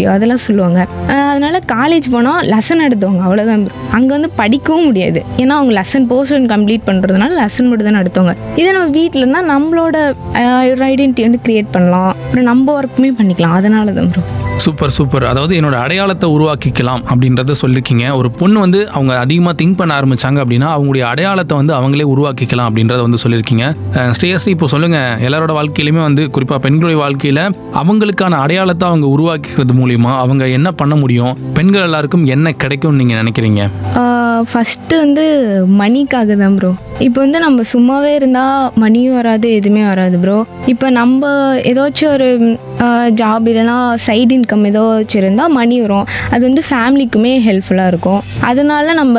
விஷயம் அதெல்லாம் சொல்லுவாங்க அஹ் அதனால காலேஜ் போனால் லெசன் எடுத்தவங்க அவ்வளோதான் bro. அங்கே வந்து படிக்கவும் முடியாது ஏன்னா அவங்க லெசன் போர்ஷன் கம்ப்ளீட் பண்ணுறதுனால லெசன் மட்டும் தான் நடத்துவாங்க இதே நம்ம வீட்டில் இருந்தால் நம்மளோட ஐடென்டிட்டி வந்து கிரியேட் பண்ணலாம் அப்புறம் நம்ம ஒர்க்குமே பண்ணிக்கலாம் அதனால தான் ப்ரோ சூப்பர் சூப்பர் அதாவது என்னோட அடையாளத்தை உருவாக்கிக்கலாம் அப்படின்றத சொல்லியிருக்கீங்க ஒரு பொண்ணு வந்து அவங்க அதிகமாக திங்க் பண்ண ஆரம்பிச்சாங்க அப்படின்னா அவங்களுடைய அடையாளத்தை வந்து அவங்களே உருவாக்கிக்கலாம் அப்படின்றத வந்து சொல்லியிருக்கீங்க அஹ் ஸ்ரேயஸ்ரீ இப்போ சொல்லுங்க எல்லாரோட வாழ்க்கையிலுமே வந்து குறிப்பாக பெண்களுடைய வாழ்க்கையில அவங்களுக்கான அடையாளத்தை அவங்க உருவாக்கிக்கிறது மூலியமா அவங்க என்ன பண்ண முடியும் பெண்கள் எல்லாருக்கும் என்ன கிடைக்கும்னு நீங்க நினைக்கிறீங்க ஃபஸ்ட்டு வந்து மணிக்காக தான் ப்ரோ இப்போ வந்து நம்ம சும்மாவே இருந்தால் மணியும் வராது எதுவுமே வராது ப்ரோ இப்போ நம்ம ஏதாச்சும் ஒரு ஜாப் இல்லைன்னா சைடு இன்கம் ஏதோ வச்சுருந்தா மணி வரும் அது வந்து ஃபேமிலிக்குமே ஹெல்ப்ஃபுல்லாக இருக்கும் அதனால நம்ம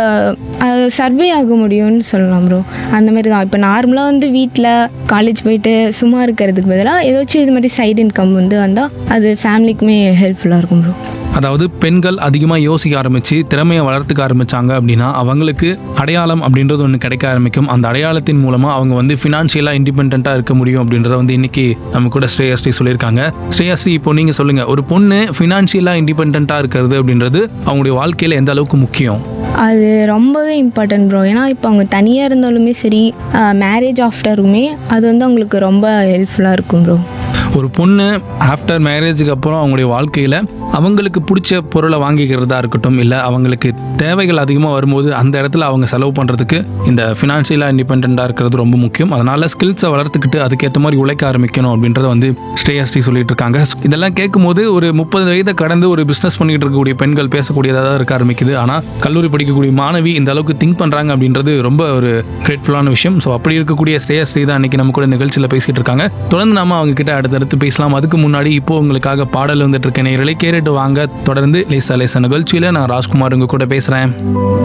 சர்வே ஆக முடியும்னு சொல்லலாம் ப்ரோ அந்த மாதிரி தான் இப்போ நார்மலாக வந்து வீட்டில் காலேஜ் போயிட்டு சும்மா இருக்கிறதுக்கு பதிலாக ஏதாச்சும் இது மாதிரி சைடு இன்கம் வந்து வந்தால் அது ஃபேமிலிக்குமே ஹெல்ப்ஃபுல்லாக இருக்கும் ப்ரோ அதாவது பெண்கள் அதிகமாக யோசிக்க ஆரம்பிச்சு திறமையை வளர்த்துக்க ஆரம்பிச்சாங்க அப்படின்னா அவங்களுக்கு அடையாளம் அப்படின்றது ஒன்று கிடைக்க ஆரம்பிக்கும் அந்த அடையாளத்தின் மூலமாக அவங்க வந்து ஃபினான்ஷியலாக இண்டிபெண்ட்டாக இருக்க முடியும் அப்படின்றத வந்து இன்னைக்கு நம்ம கூட ஸ்ரேயஸ்ரீ சொல்லியிருக்காங்க ஸ்ரேயஸ்ரீ இப்போ நீங்கள் சொல்லுங்கள் ஒரு பொண்ணு ஃபினான்ஷியலாக இண்டிபெண்ட்டாக இருக்கிறது அப்படின்றது அவங்களுடைய வாழ்க்கையில் எந்த அளவுக்கு முக்கியம் அது ரொம்பவே இம்பார்ட்டன்ட் ப்ரோ ஏன்னா இப்போ அவங்க தனியாக இருந்தாலுமே சரி மேரேஜ் ஆஃப்டருமே அது வந்து அவங்களுக்கு ரொம்ப ஹெல்ப்ஃபுல்லாக இருக்கும் ப்ரோ ஒரு பொண்ணு ஆஃப்டர் மேரேஜுக்கு அப்புறம் அவங்களுடைய வாழ்க்கையில் அவங்களுக்கு பிடிச்ச பொருளை வாங்கிக்கிறதா இருக்கட்டும் இல்லை அவங்களுக்கு தேவைகள் அதிகமாக வரும்போது அந்த இடத்துல அவங்க செலவு பண்ணுறதுக்கு இந்த ஃபினான்ஷியலாக இண்டிபெண்ட்டாக இருக்கிறது ரொம்ப முக்கியம் அதனால் ஸ்கில்ஸை வளர்த்துக்கிட்டு அதுக்கேற்ற மாதிரி உழைக்க ஆரம்பிக்கணும் அப்படின்றத வந்து ஸ்ரேயஸ்ரீ சொல்லிட்டு இருக்காங்க இதெல்லாம் கேட்கும்போது ஒரு முப்பது வயதை கடந்து ஒரு பிஸ்னஸ் பண்ணிட்டு இருக்கக்கூடிய பெண்கள் பேசக்கூடியதாக தான் இருக்க ஆரம்பிக்குது ஆனால் கல்லூரி படிக்கக்கூடிய மாணவி இந்த அளவுக்கு திங்க் பண்ணுறாங்க அப்படின்றது ரொம்ப ஒரு கிரேட்ஃபுல்லான விஷயம் ஸோ அப்படி இருக்கக்கூடிய ஸ்ரேயஸ்ரீ தான் இன்னைக்கு நம்ம கூட நிகழ்ச்சியில் பேசிட்டு இருக்காங்க தொடர்ந்து நாம அவங்க கிட்ட அடுத்தடுத்து பேசலாம் அதுக்கு முன்னாடி இப்போ உங்களுக்காக பாடல் வந்துட்டு இருக்க நேரலை கேட்டுட்டு வாங்க தொடர்ந்து லேசா லேசா நிகழ்ச்சியில் நான் ராஜ்குமார் உங்க கூட பேசுகிறேன்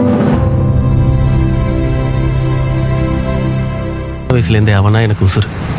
வயசுலேருந்தே அவனா எனக்கு உசுறு